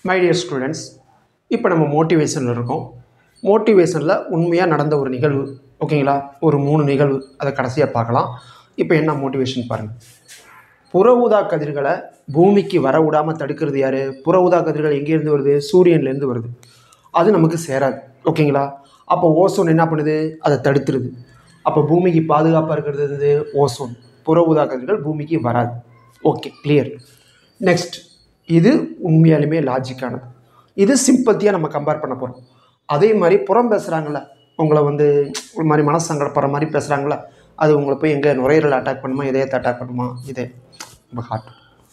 my dear students இப்போ நம்ம மோட்டிவேஷனில் இருக்கோம் மோட்டிவேஷனில் உண்மையாக நடந்த ஒரு நிகழ்வு ஓகேங்களா ஒரு மூணு நிகழ்வு அதை கடைசியாக பார்க்கலாம் இப்போ என்ன மோட்டிவேஷன் பாருங்கள் புற ஊதா கதிர்களை பூமிக்கு வர விடாமல் தடுக்கிறது யார் புற ஊதா கதிர்கள் எங்கேருந்து வருது சூரியன்லேருந்து வருது அது நமக்கு சேராது ஓகேங்களா அப்போ ஓசோன் என்ன பண்ணுது அதை தடுத்துருது அப்போ பூமிக்கு பாதுகாப்பாக இருக்கிறது வந்து ஓசோன் புற ஊதா கதிர்கள் பூமிக்கு வராது ஓகே கிளியர் நெக்ஸ்ட் இது உண்மையாலுமே லாஜிக்கானது இது சிம்பத்தியாக நம்ம கம்பேர் பண்ண போகிறோம் அதே மாதிரி புறம் பேசுகிறாங்கள உங்களை வந்து ஒரு மாதிரி மனசங்கடப்படுற மாதிரி பேசுகிறாங்களா அது உங்களை போய் எங்கே நுரையீரல் அட்டாக் பண்ணுமா இதயத்தை அட்டாக் பண்ணுமா இதே நம்ம ஹார்ட்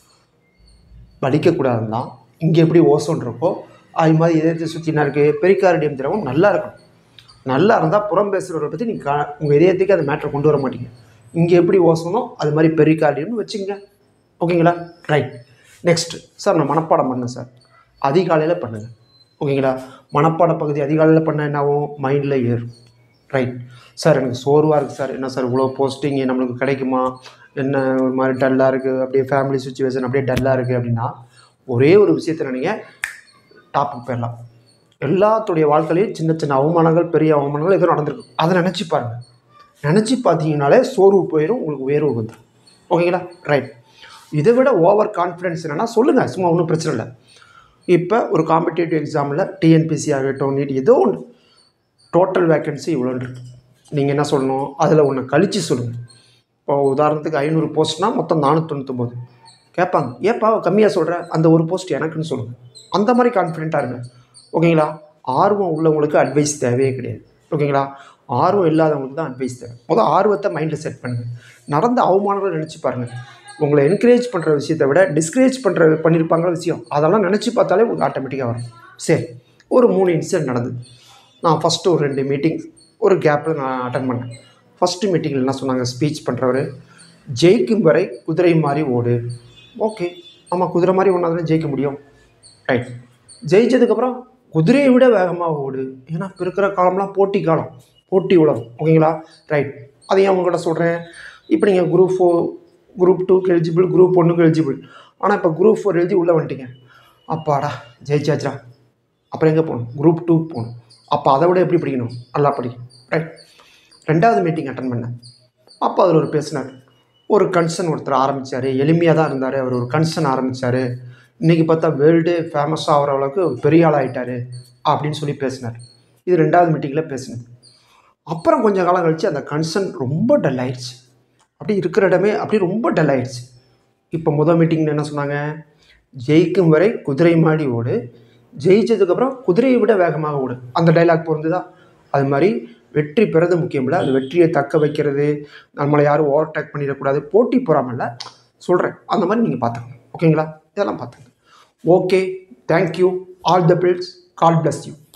வலிக்கக்கூடாதுன்னா இங்கே எப்படி ஓசோன் இருக்கோ அது மாதிரி இதயத்தை சுற்றி என்ன இருக்குது பெரிகார்டியம் திரவம் நல்லா இருக்கும் நல்லா இருந்தால் புறம் பேசுகிறவரை பற்றி நீங்கள் கா உங்கள் இதயத்துக்கு அந்த மேட்ரை கொண்டு வர மாட்டீங்க இங்கே எப்படி ஓசனோ அது மாதிரி பெரிகார்டியம்னு வச்சுங்க ஓகேங்களா ரைட் நெக்ஸ்ட் சார் நான் மனப்பாடம் பண்ணேன் சார் அதிகாலையில் பண்ணுங்கள் ஓகேங்களா மனப்பாட பகுதி அதிகாலையில் பண்ண என்ன ஆகும் மைண்டில் ஏறும் ரைட் சார் எனக்கு சோர்வாக இருக்குது சார் என்ன சார் இவ்வளோ போஸ்டிங் நம்மளுக்கு கிடைக்குமா என்ன ஒரு மாதிரி டல்லாக இருக்குது அப்படியே ஃபேமிலி சுச்சுவேஷன் அப்படியே டல்லாக இருக்குது அப்படின்னா ஒரே ஒரு விஷயத்தை நினைங்க டாப்புக்கு போயிடலாம் எல்லாத்துடைய வாழ்க்கையிலையும் சின்ன சின்ன அவமானங்கள் பெரிய அவமானங்கள் எதுவும் நடந்திருக்கு அதை நினச்சி பாருங்கள் நினச்சி பார்த்தீங்கனாலே சோர்வு போயிடும் உங்களுக்கு உயர்வு வந்துடும் ஓகேங்களா ரைட் இதை விட ஓவர் கான்ஃபிடென்ஸ் என்னென்னா சொல்லுங்கள் சும்மா ஒன்றும் பிரச்சனை இல்லை இப்போ ஒரு காம்படிட்டிவ் எக்ஸாமில் டிஎன்பிசி ஆகட்டும் நீட் ஏதோ ஒன்று டோட்டல் வேக்கன்சி இவ்வளோன்னு இருக்கு நீங்கள் என்ன சொல்லணும் அதில் ஒன்று கழித்து சொல்லுங்கள் இப்போ உதாரணத்துக்கு ஐநூறு போஸ்ட்னால் மொத்தம் நானூற்றொண்ணூத்தொம்பது கேட்பாங்க ஏப்பா கம்மியாக சொல்கிற அந்த ஒரு போஸ்ட் எனக்குன்னு சொல்லுங்கள் அந்த மாதிரி கான்ஃபிடென்ட்டாக இருங்க ஓகேங்களா ஆர்வம் உள்ளவங்களுக்கு அட்வைஸ் தேவையே கிடையாது ஓகேங்களா ஆர்வம் இல்லாதவங்களுக்கு தான் அட்வைஸ் தேவை முதல் ஆர்வத்தை மைண்டில் செட் பண்ணுங்கள் நடந்த அவமானங்களை நினச்சி பாருங்கள் உங்களை என்கரேஜ் பண்ணுற விஷயத்தை விட டிஸ்கரேஜ் பண்ணுற பண்ணியிருப்பாங்கள விஷயம் அதெல்லாம் நினச்சி பார்த்தாலே உங்களுக்கு ஆட்டோமேட்டிக்காக வரும் சரி ஒரு மூணு இன்சிடென்ட் நடந்தது நான் ஃபஸ்ட்டு ஒரு ரெண்டு மீட்டிங் ஒரு கேப்பில் நான் அட்டன் பண்ணேன் ஃபஸ்ட்டு மீட்டிங்கில் என்ன சொன்னாங்க ஸ்பீச் பண்ணுறவர் ஜெயிக்கும் வரை குதிரை மாதிரி ஓடு ஓகே ஆமாம் குதிரை மாதிரி ஒன்றா தானே ஜெயிக்க முடியும் ரைட் ஜெயிச்சதுக்கப்புறம் குதிரையை விட வேகமாக ஓடு ஏன்னா இப்போ இருக்கிற காலம்லாம் போட்டி காலம் போட்டி உலகம் ஓகேங்களா ரைட் அதை ஏன் உங்கள்கிட்ட சொல்கிறேன் இப்போ நீங்கள் குரூப் ஃபோர் குரூப் டூக்கு எலிஜிபிள் குரூப் ஒன்றுக்கு எலிஜிபிள் ஆனால் இப்போ குரூப் ஃபோர் எழுதி உள்ளே வந்துட்டீங்க அப்பாடா ஜெயிச்சாச்சா அப்புறம் எங்கே போகணும் குரூப் டூக்கு போகணும் அப்போ அதை விட எப்படி படிக்கணும் நல்லா படிக்கணும் ரைட் ரெண்டாவது மீட்டிங் அட்டன் பண்ணேன் அப்போ அதில் ஒரு பேசினார் ஒரு கன்சர்ன் ஒருத்தர் ஆரம்பித்தார் எளிமையாக தான் இருந்தார் அவர் ஒரு கன்சர்ன் ஆரம்பித்தார் இன்றைக்கி பார்த்தா வேர்ல்டு ஃபேமஸ் ஆகிற அளவுக்கு பெரிய ஆள் ஆகிட்டார் அப்படின்னு சொல்லி பேசினார் இது ரெண்டாவது மீட்டிங்கில் பேசினது அப்புறம் கொஞ்சம் காலம் கழித்து அந்த கன்சர்ன் ரொம்ப டல் ஆயிடுச்சு அப்படி இருக்கிற இடமே அப்படி ரொம்ப டல் ஆயிடுச்சு இப்போ முதல் மீட்டிங்கில் என்ன சொன்னாங்க ஜெயிக்கும் வரை குதிரை மாடி ஓடு ஜெயிச்சதுக்கப்புறம் குதிரையை விட வேகமாக ஓடு அந்த டைலாக் பொருந்துதா அது மாதிரி வெற்றி பெறது முக்கியம் இல்லை அது வெற்றியை தக்க வைக்கிறது நம்மளை யாரும் ஓவர்டேக் பண்ணிடக்கூடாது போட்டி போகாமல்ல சொல்கிறேன் அந்த மாதிரி நீங்கள் பார்த்துக்கணும் ஓகேங்களா இதெல்லாம் பார்த்துங்க ஓகே தேங்க்யூ ஆல் த பில்ஸ் கால் பிளஸ் யூ